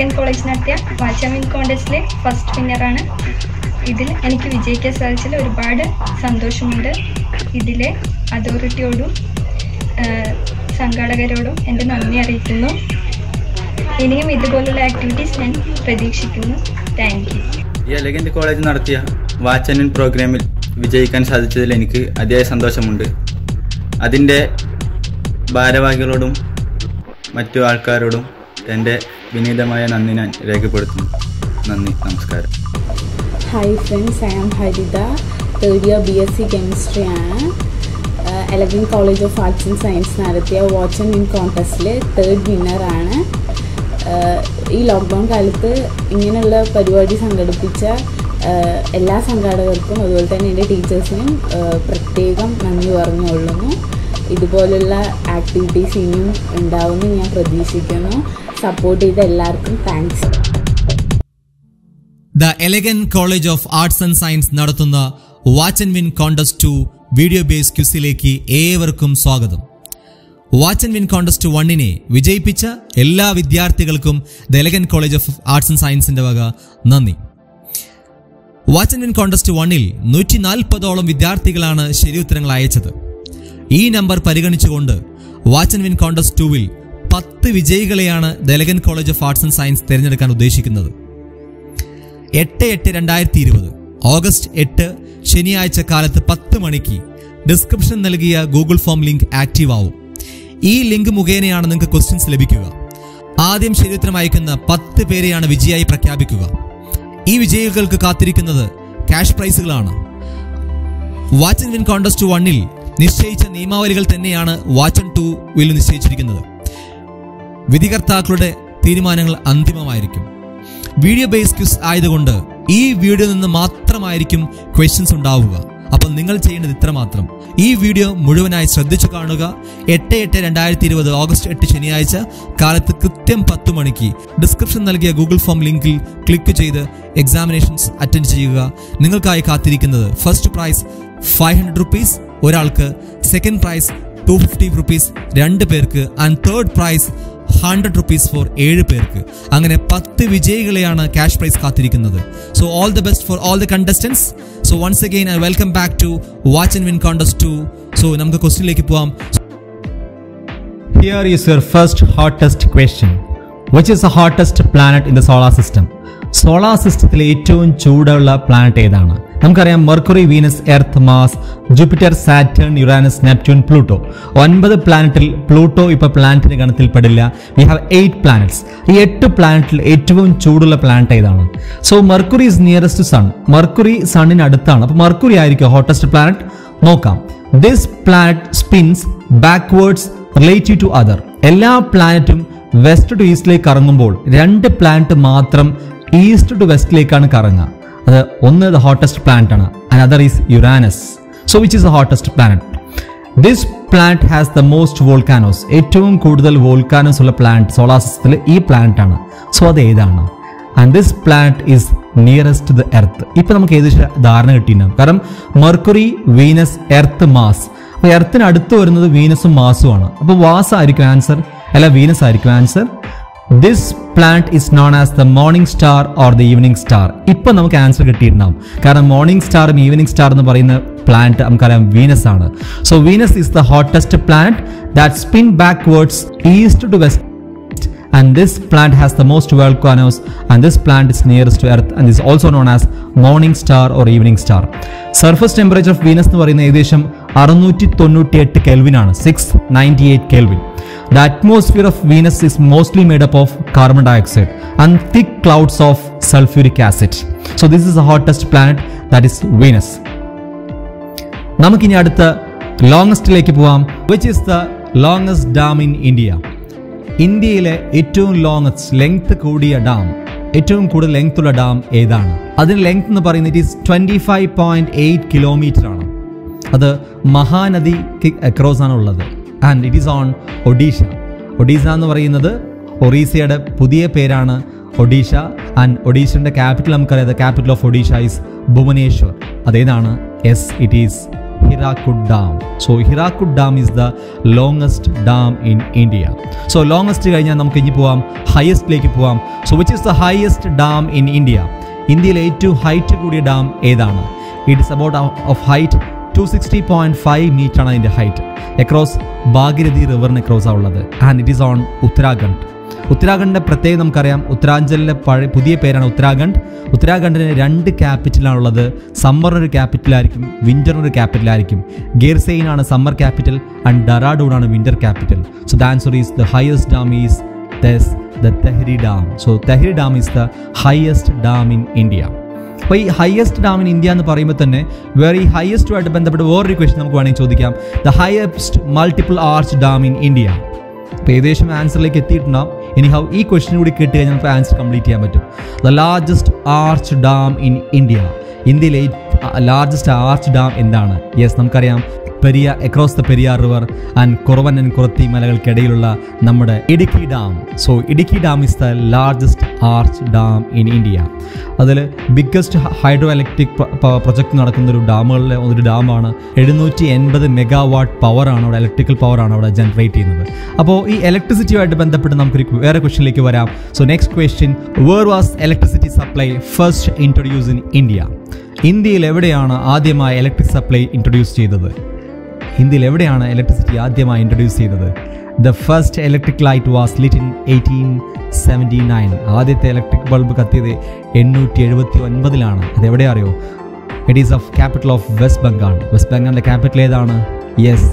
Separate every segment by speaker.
Speaker 1: Elegant college നടത്തിയ വാച്ചാമിൻ കോൺടെസ്റ്റിലെ first വിന്നറാണ് ഇതിൽ എനിക്ക് വിജയിക്കാൻ സാധിച്ചതിൽ ഒരുപാട് സന്തോഷമുണ്ട് ഇതിലെ അതോറിറ്റിയോടും ആ, സംഘാടകരോടും എൻ്റെ നന്ദി അറിയിക്കുന്നു ഇനിയും ഇതുപോലുള്ള ആക്ടിവിറ്റീസ് ഞാൻ പ്രതീക്ഷിക്കുന്നു താങ്ക് യു
Speaker 2: ഈ എലഗന്റ് കോളേജ് നടത്തിയ വാച്ച് ആൻഡ് വിൻ പ്രോഗ്രാമിൽ വിജയിക്കാൻ സാധിച്ചതിൽ എനിക്ക് അതിയായ സന്തോഷമുണ്ട് അതിൻ്റെ ഭാരവാഹികളോടും മറ്റു ആൾക്കാരോടും എൻ്റെ വിനീതമായ നന്ദി ഞാൻ രേഖപ്പെടുത്തുന്നു നന്ദി നമസ്കാരം
Speaker 3: hi friends I am Haritha third year B S C chemistry ആണ് Elegant college of arts and science നടത്തിയ വാച്ച് ആൻഡ് വിൻ കോൺടെസ്റ്റിൽ തേർഡ് വിന്നറാണ് ഈ ലോക്ക്ഡൗൺ കാലത്ത് ഇങ്ങനെയുള്ള പരിപാടി സംഘടിപ്പിച്ച ആഹ് എല്ലാ സംഘാടകർക്കും അതുപോലെ തന്നെ എൻ്റെ ടീച്ചേഴ്സിനും ആഹ് പ്രത്യേകം നന്ദി പറഞ്ഞുകൊള്ളുന്നു ഇതുപോലുള്ള ആക്ടിവിറ്റീസ് ഇനിയും ഉണ്ടാവുമെന്ന് ഞാൻ പ്രതീക്ഷിക്കുന്നു സപ്പോർട്ട് ചെയ്ത എല്ലാവർക്കും thanks
Speaker 4: the Elegant college of arts and science നടത്തുന്ന watch and win contest two video base ക്യൂസിലേക്ക് ഏവർക്കും സ്വാഗതം വാച്ച് ആൻഡ് വിൻ കോണ്ടസ്റ്റ് വണ്ണിനെ വിജയിപ്പിച്ച എല്ലാ വിദ്യാർത്ഥികൾക്കും the Elegant college of arts and സയൻസിന്റെ വക നന്ദി വാച്ച് ആൻഡ് വിൻ കോണ്ടസ്റ്റ് വണ്ണിൽ നൂറ്റി നാൽപ്പതോളം വിദ്യാർത്ഥികളാണ് ശരിയുത്തരങ്ങൾ അയച്ചത് ഈ നമ്പർ പരിഗണിച്ചുകൊണ്ട് വാച്ച് ആൻഡ് വിൻ കോണ്ടസ്റ്റ് ടൂവിൽ പത്ത് വിജയികളെയാണ് the Elegant college of arts and science തിരഞ്ഞെടുക്കാൻ ഉദ്ദേശിക്കുന്നത് എട്ട് എട്ട് രണ്ടായിരത്തി ഇരുപത് ഓഗസ്റ്റ് എട്ട് ശനിയാഴ്ച കാലത്ത് പത്ത് മണിക്ക് ഡിസ്ക്രിപ്ഷൻ നൽകിയ ഗൂഗിൾ ഫോം ലിങ്ക് ആക്റ്റീവ് ആവും ഈ ലിങ്ക് മുഖേനയാണ് നിങ്ങൾക്ക് ക്വസ്റ്റ്യൻസ് ലഭിക്കുക ആദ്യം ശരിയുത്തരം അയക്കുന്ന പത്ത് പേരെയാണ് വിജയായി പ്രഖ്യാപിക്കുക ഈ വിജയികൾക്ക് കാത്തിരിക്കുന്നത് ക്യാഷ് പ്രൈസുകളാണ് വാച്ച് ആൻഡ് വിൻ കോണ്ടസ്റ്റ് വണ്ണിൽ നിശ്ചയിച്ച നിയമാവലികൾ തന്നെയാണ് വാച്ച് ആൻഡ് ടു വിൽ നിശ്ചയിച്ചിരിക്കുന്നത് വിധികർത്താക്കളുടെ തീരുമാനങ്ങൾ അന്തിമമായിരിക്കും വീഡിയോ ബേസ് ക്വിസ് ആയതുകൊണ്ട് ഈ വീഡിയോ നിന്ന് മാത്രമായിരിക്കും ക്വസ്റ്റ്യൻസ് ഉണ്ടാവുക അപ്പോൾ നിങ്ങൾ ചെയ്യേണ്ടത് ഇത്ര മാത്രം ഈ വീഡിയോ മുഴുവനായി ശ്രദ്ധിച്ചു കാണുക എട്ട് എട്ട് രണ്ടായിരത്തി ഇരുപത് ഓഗസ്റ്റ് എട്ട് ശനിയാഴ്ച കാലത്ത് കൃത്യം പത്ത് മണിക്ക് ഡിസ്ക്രിപ്ഷൻ നൽകിയ ഗൂഗിൾ ഫോം ലിങ്കിൽ ക്ലിക്ക് ചെയ്ത് എക്സാമിനേഷൻസ് അറ്റൻഡ് ചെയ്യുക നിങ്ങൾക്കായി കാത്തിരിക്കുന്നത് first prize five hundred rupees ഒരാൾക്ക് second prize two fifty rupees രണ്ട് പേർക്ക് and third prize hundred rupees four ഏഴ് പേർക്ക് അങ്ങനെ പത്ത് വിജയികളെയാണ് ക്യാഷ് പ്രൈസ് കാത്തിരിക്കുന്നത് so all the best for all the contestants so once again I welcome back to watch and win contest two so നമുക്ക് ക്വസ്റ്റിനിലേക്ക് പോവാം
Speaker 5: Here is your first hottest question. Which is the hottest planet in the solar system? Solar സിസ്റ്റത്തിലെ ഏറ്റവും ചൂടുള്ള planet ഏതാണ് നമുക്കറിയാം Mercury Venus Earth Mars Jupiter Saturn Uranus Neptune Pluto ഒൻപത് പ്ലാനറ്റിൽ പ്ലൂട്ടോ ഇപ്പൊ പ്ലാനറ്റിന്റെ ഗണത്തിൽ പെടില്ല വി ഹാവ് എയ്റ്റ് പ്ലാനറ്റ്സ് ഈ എട്ട് പ്ലാനറ്റിൽ ഏറ്റവും ചൂടുള്ള പ്ലാനറ്റ് ഏതാണ് so Mercury is nearest sun Mercury സണ്ണിന് അടുത്താണ് അപ്പൊ മെർക്കുറി ആയിരിക്കും ഹോട്ടസ്റ്റ് പ്ലാനറ്റ് നോക്കാം this planet spins backwards relative to other എല്ലാ പ്ലാനറ്റും വെസ്റ്റ് ടു ഈസ്റ്റിലേക്ക് കറങ്ങുമ്പോൾ രണ്ട് പ്ലാനറ്റ് മാത്രം ഈസ്റ്റ് ടു വെസ്റ്റിലേക്കാണ് കറങ്ങുക അത് ഒന്ന് ദ ഹോട്ടസ്റ്റ് പ്ലാനറ്റ് ആണ് another is Uranus so which is the hottest planet this planet has the most volcanoes ഏറ്റവും കൂടുതൽ വോൾക്കാനോസ് ഉള്ള പ്ലാനറ്റ് സോളാർ സിസ്റ്റത്തിൽ ഈ പ്ലാനറ്റ് ആണ് സോ അത് ഏതാണ് and this planet is nearest the Earth ഇപ്പൊ നമുക്ക് ഏകദേശം ധാരണ കിട്ടിയിട്ടുണ്ടാവും കാരണം മെർക്കുറി വീനസ് എർത്ത് മാസ് അപ്പൊ എർത്തിന് അടുത്ത് വരുന്നത് വീനസും മാസുമാണ് അപ്പൊ വാസ് ആയിരിക്കും ആൻസർ അല്ല വീനസ് ആയിരിക്കും answer this plant is known as the morning star or the evening star ഇപ്പൊ നമുക്ക് ആൻസർ കിട്ടിയിട്ടുണ്ടാവും കാരണം മോർണിംഗ് സ്റ്റാറും ഈവനിങ് സ്റ്റാർ എന്ന് പറയുന്ന പ്ലാനറ്റ് നമുക്കറിയാം വീനസ് ആണ് so Venus is the hottest planet that spin backwards east to west and this plant has the most volcanoes and this plant is nearest to earth and is also known as morning star or evening star surface temperature of Venus എന്ന് പറയുന്നത് ഏകദേശം അറുന്നൂറ്റി തൊണ്ണൂറ്റി എട്ട് kelvin ആണ് six ninety eight kelvin the atmosphere of Venus is mostly made up of carbon dioxide and thick clouds of sulphuric acid so this is the hottest planet that is Venus നമുക്കിനി അടുത്ത ലോങ്സ്റ്റിലേക്ക് പോവാം which is the longest dam in India ഇന്ത്യയിലെ ഏറ്റവും longest length കൂടിയ dam ഏറ്റവും കൂടുതൽ length ഉള്ള ഡാം ഏതാണ് അതിന് ലെങ്ത് എന്ന് പറയുന്നത് it is twenty five point eight kilometre ആണ് അത് മഹാനദിക്ക് അക്രോസ് ആണ് ഉള്ളത് and it is on Odisha Odisha എന്ന് പറയുന്നത് ഒറീസയുടെ പുതിയ പേരാണ് ഒഡീഷ ആൻഡ് ഒഡീഷയുടെ ക്യാപിറ്റൽ നമുക്കറിയാം capital of Odisha is Bhubaneswar അതേതാണ് yes it is Hirakud Dam. So Hirakud Dam is the longest dam in India. So longest കഴിഞ്ഞാൽ നമുക്ക് ഇനി പോവാം ഹയസ്റ്റിലേക്ക് പോവാം so which is the highest dam in India ഇന്ത്യയിലെ ഏറ്റവും ഹൈറ്റ് കൂടിയ ഡാം ഏതാണ് it is about of height two sixty point five metre ആണ് അതിൻ്റെ ഹൈറ്റ് അക്രോസ് ഭാഗീരഥി റിവറിന് അക്രോസ് ആ ഉള്ളത് and it is on Uttarakhand ഉത്തരാഖണ്ഡിൻ്റെ പ്രത്യേകം നമുക്കറിയാം ഉത്തരാഞ്ചലിലെ പഴയ പുതിയ പേരാണ് ഉത്തരാഖണ്ഡ് ഉത്തരാഖണ്ഡിന് രണ്ട് ക്യാപിറ്റലാണുള്ളത് സമ്മറിനൊരു ക്യാപിറ്റലായിരിക്കും വിൻ്ററിനൊരു ക്യാപിറ്റലായിരിക്കും ഗിർസെയിൻ ആണ് സമ്മർ ക്യാപിറ്റൽ ആൻഡ് ഡറാഡൂൺ ആണ് winter capital so the answer is the highest dam is thus the Tehri dam so Tehri dam is the highest dam in India അപ്പോൾ ഈ ഹയസ്റ്റ് ഡാം ഇൻ ഇന്ത്യ എന്ന് പറയുമ്പോൾ തന്നെ വേറെ ഈ ഹയസ്റ്റുമായിട്ട് ബന്ധപ്പെട്ട് വേറൊരു ക്വസ്റ്റൻ നമുക്ക് വേണമെങ്കിൽ ചോദിക്കാം the highest multiple arch dam in India അപ്പോൾ ഏകദേശം ആൻസറിലേക്ക് എത്തിയിട്ടുണ്ടാവും ഇനി ഹൗ ഈ ക്വസ്റ്റൻ കൂടി കേട്ട് കഴിഞ്ഞാൽ നമുക്ക് ആൻസർ കംപ്ലീറ്റ് ചെയ്യാൻ പറ്റും the largest arch dam in India ഇന്ത്യയിലെ ലാർജസ്റ്റ് ആർച്ച് ഡാം എന്താണ് യെസ് നമുക്കറിയാം പെരിയ across the Periyar river and Kuravan and Kurathi മലകൾക്കിടയിലുള്ള നമ്മുടെ Idukki dam so Idukki dam is the largest arch dam in India അതിൽ ബിഗ്ഗസ്റ്റ് ഹൈഡ്രോ ഇലക്ട്രിക് പ്രൊജക്ട് നടക്കുന്ന ഒരു ഡാമുകളിലെ ഒരു ഡാമാണ് എഴുന്നൂറ്റി എൺപത് മെഗാവാട്ട് പവറാണ് അവിടെ ഇലക്ട്രിക്കൽ പവറാണ് അവിടെ ജനറേറ്റ് ചെയ്യുന്നത് അപ്പോൾ ഈ ഇലക്ട്രിസിറ്റിയുമായിട്ട് ബന്ധപ്പെട്ട് നമുക്കൊരു വേറെ ക്വസ്റ്റിനിലേക്ക് വരാം so next question where was electricity supply first introduce in India ഇന്ത്യയിൽ എവിടെയാണ് ആദ്യമായി ഇലക്ട്രിക് സപ്ലൈ ഇൻട്രൊഡ്യൂസ് ചെയ്തത് ഇന്ത്യയിൽ എവിടെയാണ് ഇലക്ട്രിസിറ്റി ആദ്യമായി ഇൻട്രൊഡ്യൂസ് ചെയ്തത് the first electric light was lit in eighteen seventy nine ആദ്യത്തെ ഇലക്ട്രിക് ബൾബ് കത്തിയത് എണ്ണൂറ്റി എഴുപത്തി ഒൻപതിലാണ് അത് എവിടെ അറിയോ it is of capital of West Bengal West ബംഗാളിൻ്റെ ക്യാപിറ്റൽ ഏതാണ് യെസ്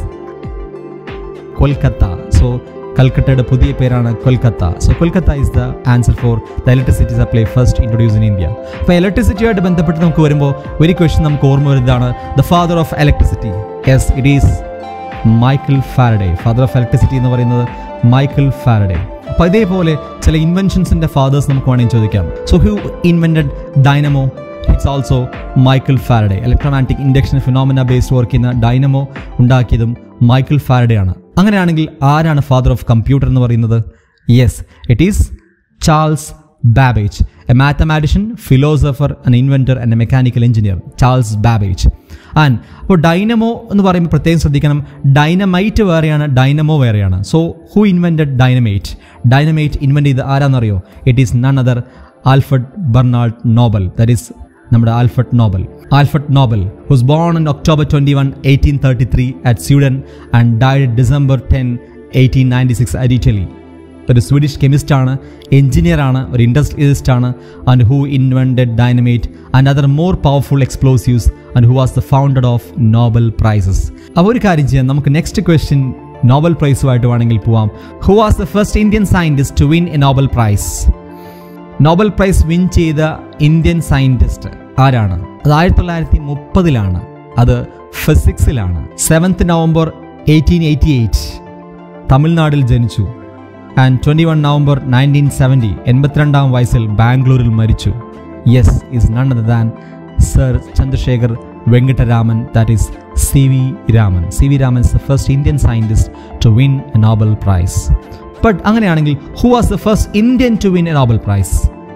Speaker 5: കൊൽക്കത്ത സോ കൽക്കട്ടയുടെ പുതിയ പേരാണ് Kolkata so Kolkata is the answer for the electricity supply first introduce in India അപ്പോൾ ഇലക്ട്രിസിറ്റിയുമായിട്ട് ബന്ധപ്പെട്ട് നമുക്ക് വരുമ്പോൾ ഒരു ക്വസ്റ്റ്യൻ നമുക്ക് ഓർമ്മ വരുന്നതാണ് the father of electricity yes it is Michael Faraday father of electricity എന്ന് പറയുന്നത് മൈക്കിൾ ഫാരഡേ അപ്പോൾ ഇതേപോലെ ചില ഇൻവെൻഷൻസിൻ്റെ ഫാദേഴ്സ് നമുക്ക് വേണമെങ്കിൽ ചോദിക്കാം so who invented dynamo it's also Michael Faraday electromagnetic induction phenomena based work ചെയ്യുന്ന ഡൈനമോ ഉണ്ടാക്കിയതും മൈക്കിൾ ഫാരഡേ ആണ് അങ്ങനെയാണെങ്കിൽ ആരാണ് ഫാദർ ഓഫ് കമ്പ്യൂട്ടർ എന്ന് പറയുന്നത് yes it is Charles Babbage a mathematician philosopher and inventor and a mechanical engineer Charles Babbage and അപ്പോൾ dynamo എന്ന് പറയുമ്പോൾ പ്രത്യേകം ശ്രദ്ധിക്കണം ഡൈനമൈറ്റ് വേറെയാണ് ഡൈനമോ വേറെയാണ് so who invented dynamite dynamite invent ചെയ്ത് ആരാന്നറിയോ it is none other Alfred Barnard Nobel that is നമ്മുടെ Alfred Nobel Alfred Nobel who's born in October twenty one eighteen thirty three at Sweden and died December ten eighteen ninety six at Italy ഒരു Swedish കെമിസ്റ്റാണ് എഞ്ചിനീയറാണ് ഒരു industrialist ആണ് and who invented dynamite and other more powerful explosives and who was the founder of Nobel prizes അപ്പോൾ ഒരു കാര്യം ചെയ്യാം നമുക്ക് നെക്സ്റ്റ് ക്വസ്റ്റ്യൻ നോബൽ പ്രൈസുമായിട്ട് വേണമെങ്കിൽ പോവാം who was the first Indian scientist to win a Nobel prize Nobel prize win ചെയ്ത Indian scientist ആരാണ് അത് ആയിരത്തി തൊള്ളായിരത്തി മുപ്പതിലാണ് അത് ഫിസിക്സിലാണ് seventh November eighteen eighty eight തമിഴ്നാട്ടിൽ ജനിച്ചു and twenty one November nineteen seventy എൺപത്തിരണ്ടാം വയസ്സിൽ ബാംഗ്ലൂരിൽ മരിച്ചു yes is none other than sir Chandrasekhar Venkataraman that is C V Raman C V Raman is the first Indian scientist to win a Nobel price but അങ്ങനെയാണെങ്കിൽ who was the first Indian to win a Nobel prize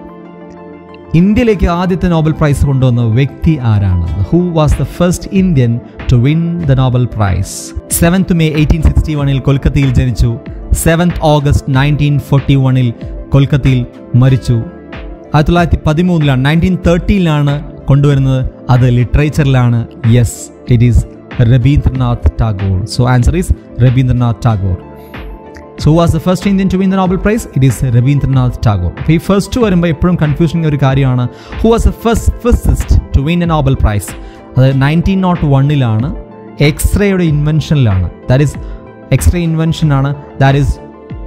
Speaker 5: ഇന്ത്യയിലേക്ക് ആദ്യത്തെ Nobel prize കൊണ്ടുവന്ന വ്യക്തി ആരാണ് who was the first Indian to win the Nobel prize seventh May eighteen sixty വണിൽ കൊൽക്കത്തയിൽ ജനിച്ചു seventh August nineteen forty വണിൽ കൊൽക്കത്തയിൽ മരിച്ചു ആയിരത്തി തൊള്ളായിരത്തി പതിമൂന്നിലാണ് നയൻറ്റീൻ തേർട്ടിയിലാണ് കൊണ്ടുവരുന്നത് അത് ലിറ്ററേച്ചറിലാണ് yes it is Rabindranath Tagore so answer is Rabindranath Tagore so was the first Indian to win the Nobel prize it is Rabindranath Tagore അപ്പോൾ ഈ ഫസ്റ്റ് വരുമ്പോൾ എപ്പോഴും കൺഫ്യൂഷനിങ് ഒരു കാര്യമാണ് who was the first physicist to win a Nobel prize അത് നയൻറ്റീൻ നോട്ട് വണ്ണിലാണ് എക്സ്റേയുടെ ഇൻവെൻഷനിലാണ് ദാറ്റ് ഈസ് എക്സ്റേ ഇൻവെൻഷനാണ് that is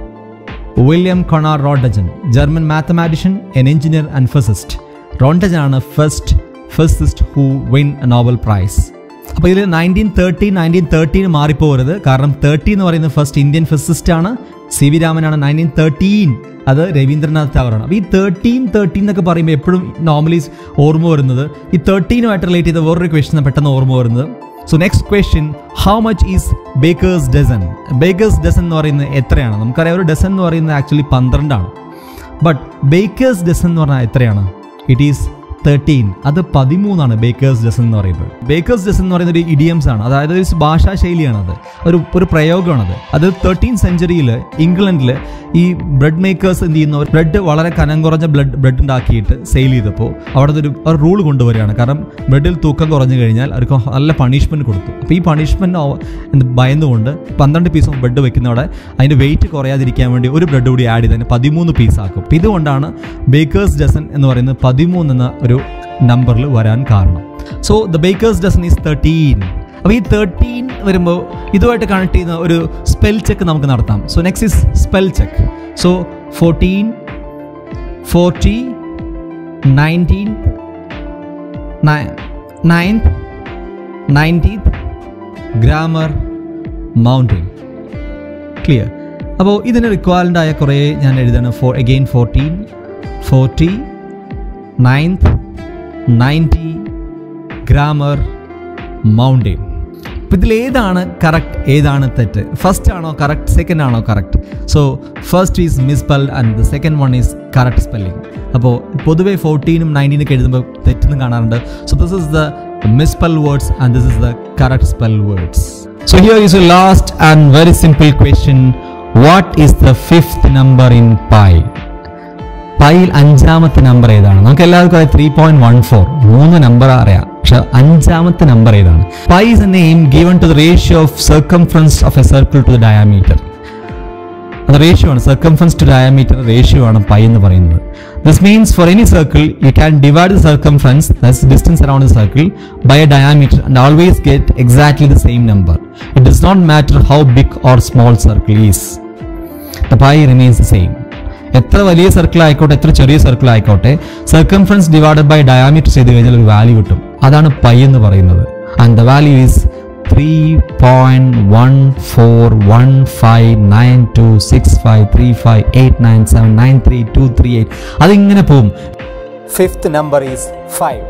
Speaker 5: William Conrad Roentgen German mathematician and engineer and physicist Roentgen ആണ് first physicist who win a Nobel prize അപ്പോൾ ഇതിൽ nineteen thirty nineteen തേർട്ടീന് മാറിപ്പോകരുത് കാരണം തേർട്ടി എന്ന് പറയുന്നത് ഫസ്റ്റ് ഇന്ത്യൻ ഫിസിസ്റ്റ് ആണ് സി വി രാമനാണ് നയൻറ്റീൻ തേർട്ടീൻ അത് രവീന്ദ്രനാഥ് ടാഗോറാണ് അപ്പോൾ ഈ തേർട്ടീൻ തേർട്ടീൻ എന്നൊക്കെ പറയുമ്പോൾ എപ്പോഴും നോർമലി ഓർമ്മ വരുന്നത് ഈ തേർട്ടീനുമായിട്ട് റിലേറ്റ് ചെയ്ത വേറൊരു ക്വസ്റ്റൻ പെട്ടെന്ന് ഓർമ്മ വരുന്നത് so next question how much is baker's dozen baker's dozen എന്ന് പറയുന്നത് എത്രയാണ് നമുക്കറിയാം ഒരു ഡസൻ എന്ന് പറയുന്നത് ആക്ച്വലി പന്ത്രണ്ടാണ് ബട്ട് ബേക്കേഴ്സ് ഡസൻ എന്ന് പറഞ്ഞാൽ എത്രയാണ് ഇറ്റ് ഈസ് തേർട്ടീൻ അത് പതിമൂന്നാണ് ബേക്കേഴ്സ് ഡസൻ എന്ന് പറയുന്നത് ബേക്കേഴ്സ് ഡസൻ എന്ന് പറയുന്ന ഒരു ഇഡിയംസ് ആണ് അതായത് ഒരു ഭാഷാ ശൈലിയാണ് അത് ഒരു ഒരു പ്രയോഗമാണത് അത് തേർട്ടീൻ സെഞ്ചുറിയിൽ ഇംഗ്ലണ്ടിൽ ഈ ബ്രെഡ് മേക്കേഴ്സ് എന്ത് ചെയ്യുന്നവർ ബ്രെഡ് വളരെ കനം കുറഞ്ഞ ബ്ലഡ് ബ്രെഡ് ഉണ്ടാക്കിയിട്ട് സെയിൽ ചെയ്തപ്പോൾ അവിടെ ഒരു ഒരു റൂൾ കൊണ്ടുവരികയാണ് കാരണം ബ്രെഡിൽ തൂക്കം കുറഞ്ഞു കഴിഞ്ഞാൽ അവർക്ക് നല്ല പണിഷ്മെന്റ് കൊടുത്തു അപ്പോൾ ഈ പണിഷ്മെന്റ് ഭയന്നുകൊണ്ട് പന്ത്രണ്ട് പീസ് ഓഫ് ബ്രെഡ് വെക്കുന്നവിടെ അതിൻ്റെ വെയിറ്റ് കുറയാതിരിക്കാൻ വേണ്ടി ഒരു ബ്രെഡ് കൂടി ആഡ് ചെയ്ത് അതിന് പതിമൂന്ന് പീസ് ആക്കും അപ്പോൾ ഇതുകൊണ്ടാണ് ബേക്കേഴ്സ് ഡസൻ എന്ന് പറയുന്നത് പതിമൂന്ന് എന്ന ഒരു നമ്പറിൽ വരാൻ കാരണം so the baker's dozen is thirteen അപ്പോൾ ഈ തേർട്ടീൻ വരുമ്പോൾ ഇതുമായിട്ട് കണക്ട് ചെയ്യുന്ന ഒരു സ്പെൽ ചെക്ക് നമുക്ക് നടത്താം so next is spell check so fourteen forty nineteen ninth ninetieth grammar mountain clear അപ്പോൾ ഇതിന് റിക്വയർഡ് ആയ കുറേ ഞാൻ എഴുതാണ് for again fourteen forty ninth ninety grammar mountain അപ്പോൾ ഇതിൽ ഏതാണ് കറക്റ്റ് ഏതാണ് തെറ്റ് ഫസ്റ്റ് ആണോ കറക്റ്റ് സെക്കൻഡ് ആണോ correct so first is misspell and the second one is correct spelling അപ്പോൾ പൊതുവേ ഫോർട്ടീനും നയൻറ്റീനൊക്കെ എഴുതുമ്പോൾ തെറ്റെന്ന് കാണാറുണ്ട് so this is the misspell words and this is the correct spell words so here is a last and very simple question what is the fifth number in pi പൈയിൽ അഞ്ചാമത്തെ നമ്പർ ഏതാണ് നമുക്ക് എല്ലാവർക്കും അറിയാം ത്രീ പോയിന്റ് വൺ ഫോർ മൂന്ന് നമ്പർ അറിയാം പക്ഷെ അഞ്ചാമത്തെ നമ്പർ ഏതാണ് pi is a name given to the ratio of circumference of a circle to the diameter അത് റേഷ്യോ ആണ് സർക്കംഫറൻസ് ടു ഡയാമീറ്റർ റേഷ്യോ ആണ് പൈ എന്ന് പറയുന്നത് this means for any circle you can divide the circumference thus distance around the circle by a diameter and always get exactly the same number it does not matter how big or small circle is the pi remains the same എത്ര വലിയ circle ആയിക്കോട്ടെ എത്ര ചെറിയ circle ആയിക്കോട്ടെ circumference divided by diameter ചെയ്ത് കഴിഞ്ഞാൽ ഒരു value കിട്ടും അതാണ് പൈ എന്ന് പറയുന്നത് and the value is three point one four one five nine two six five three five eight nine seven nine three two three eight അതിങ്ങനെ പോവും ഫിഫ്ത്ത് നമ്പർ ഈസ് ഫൈവ്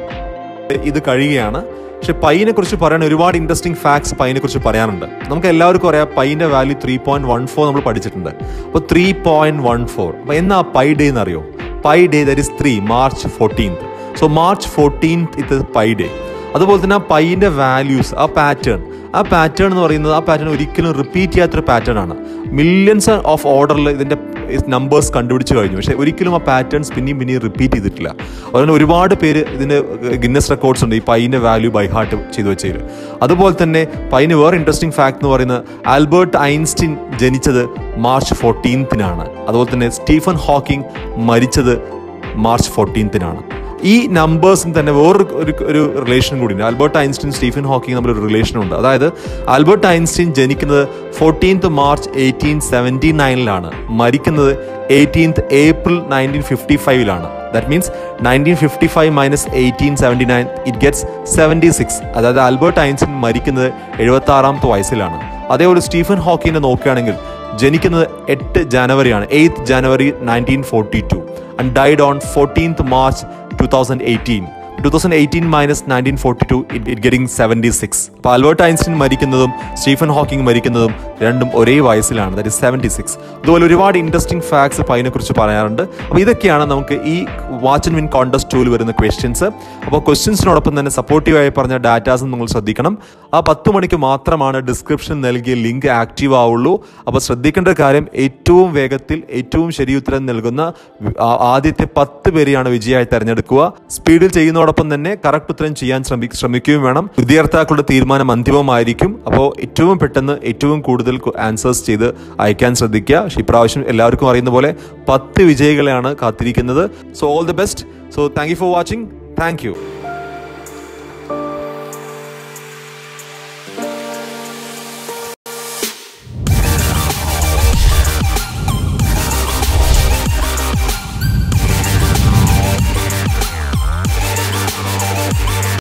Speaker 6: ഇത് കഴിയുകയാണ് പക്ഷെ പൈനെ കുറിച്ച് പറയാൻ ഒരുപാട് ഇൻട്രസ്റ്റിംഗ് ഫാക്ട്സ് പൈനെ കുറിച്ച് പറയാനുണ്ട് നമുക്ക് എല്ലാവർക്കും അറിയാം പൈന്റെ value three point one four നമ്മൾ പഠിച്ചിട്ടുണ്ട് അപ്പോൾ ത്രീ പോയിന്റ് വൺ ഫോർ അപ്പോൾ എന്നാ പൈ ഡേ എന്ന് അറിയോ pi day that is three March fourteenth so March fourteenth ഇത് പൈ ഡേ അതുപോലെ തന്നെ ആ പൈൻ്റെ വാല്യൂസ് ആ പാറ്റേൺ ആ പാറ്റേൺ എന്ന് പറയുന്നത് ആ പാറ്റേൺ ഒരിക്കലും റിപ്പീറ്റ് ചെയ്യാത്തൊരു പാറ്റേൺ ആണ് മില്യൺസ് ഓഫ് ഓർഡറിൽ ഇതിൻ്റെ നമ്പേഴ്സ് കണ്ടുപിടിച്ച് കഴിഞ്ഞു പക്ഷേ ഒരിക്കലും ആ പാറ്റേൺസ് പിന്നെയും പിന്നെയും റിപ്പീറ്റ് ചെയ്തിട്ടില്ല അതുകൊണ്ട് ഒരുപാട് പേര് ഇതിന് ഗിന്നസ് റെക്കോർഡ്സ് ഉണ്ട് ഈ പൈൻ്റെ വാല്യൂ ബൈ ഹാർട്ട് ചെയ്തു വെച്ചതിൽ അതുപോലെ തന്നെ പൈന് വേറെ ഇൻട്രസ്റ്റിംഗ് ഫാക്ട് എന്ന് പറയുന്നത് ആൽബർട്ട് ഐൻസ്റ്റീൻ ജനിച്ചത് മാർച്ച് ഫോർട്ടീൻത്തിനാണ് അതുപോലെ തന്നെ സ്റ്റീഫൻ ഹോക്കിംഗ് മരിച്ചത് മാർച്ച് ഫോർട്ടീൻത്തിനാണ് ഈ നമ്പേഴ്സിന് തന്നെ വേറൊരു ഒരു ഒരു റിലേഷൻ കൂടി ഉണ്ട് ആൽബർട്ട് ഐൻസ്റ്റീൻ സ്റ്റീഫൻ ഹോക്കിംഗ് തമ്മിൽ ഒരു റിലേഷൻ ഉണ്ട് അതായത് ആൽബർട്ട് ഐൻസ്റ്റീൻ ജനിക്കുന്നത് ഫോർട്ടീൻത്ത് മാർച്ച് എയ്റ്റീൻ സെവൻറ്റി നയനിലാണ് മരിക്കുന്നത് എയ്റ്റീൻത്ത് ഏപ്രിൽ നയൻറ്റീൻ ഫിഫ്റ്റി ഫൈവിലാണ് that means nineteen fifty five minus eighteen seventy nine it gets seventy six അതായത് ആൽബർട്ട് ഐൻസ്റ്റീൻ മരിക്കുന്നത് എഴുപത്തി ആറാമത്തെ വയസ്സിലാണ് അതേപോലെ സ്റ്റീഫൻ ഹോക്കിങ്ങിനെ നോക്കുകയാണെങ്കിൽ ജനിക്കുന്നത് എട്ട് ജനുവരിയാണ് eighth January nineteen forty two and died on 14th March 2018. 2018 minus nineteen forty two it getting seventy six അപ്പോൾ ആൽബർട്ട് ഐൻസ്റ്റീൻ മരിക്കുന്നതും സ്റ്റീഫൻ ഹോക്കിംഗ് മരിക്കുന്നതും രണ്ടും ഒരേ വയസ്സിലാണ് ദാറ്റ് ഇസ് സെവൻറ്റി സിക്സ് അതുപോലെ ഒരുപാട് ഇൻട്രസ്റ്റിംഗ് ഫാക്ട്സ് ഇപ്പോൾ അതിനെക്കുറിച്ച് പറയാറുണ്ട് അപ്പോൾ ഇതൊക്കെയാണ് നമുക്ക് ഈ വാച്ച് ആൻഡ് വിൻ കോൺടസ്റ്റ് ടൂവിൽ വരുന്ന ക്വസ്റ്റ്യൻസ് അപ്പോൾ ക്വസ്റ്റ്യൻസിനോടൊപ്പം തന്നെ സപ്പോർട്ടീവായി പറഞ്ഞ ഡാറ്റാസും നിങ്ങൾ ശ്രദ്ധിക്കണം ആ പത്ത് മണിക്ക് മാത്രമാണ് ഡിസ്ക്രിപ്ഷൻ നൽകിയ ലിങ്ക് ആക്റ്റീവ് ആവുള്ളൂ അപ്പോൾ ശ്രദ്ധിക്കേണ്ട കാര്യം ഏറ്റവും വേഗത്തിൽ ഏറ്റവും ശരി ഉത്തരം നൽകുന്ന ആ- ആദ്യത്തെ പത്ത് പേരെയാണ് വിജയമായി തെരഞ്ഞെടുക്കുക സ്പീഡിൽ ചെയ്യുന്നതോടൊപ്പം തന്നെ കറക്റ്റ് ഉത്തരം ചെയ്യാൻ ശ്രമി ശ്രമിക്കുകയും വേണം വിദ്യാർത്ഥികളുടെ തീരുമാനം അന്തിമമായിരിക്കും അപ്പോൾ ഏറ്റവും പെട്ടെന്ന് ഏറ്റവും കൂടുതൽ ആൻസേഴ്സ് ചെയ്ത് അയക്കാൻ ശ്രദ്ധിക്കുക പക്ഷേ ഇപ്രാവശ്യം എല്ലാവർക്കും അറിയുന്ന പോലെ പത്ത് വിജയികളെയാണ് കാത്തിരിക്കുന്നത് so all the best so thank you for watching thank U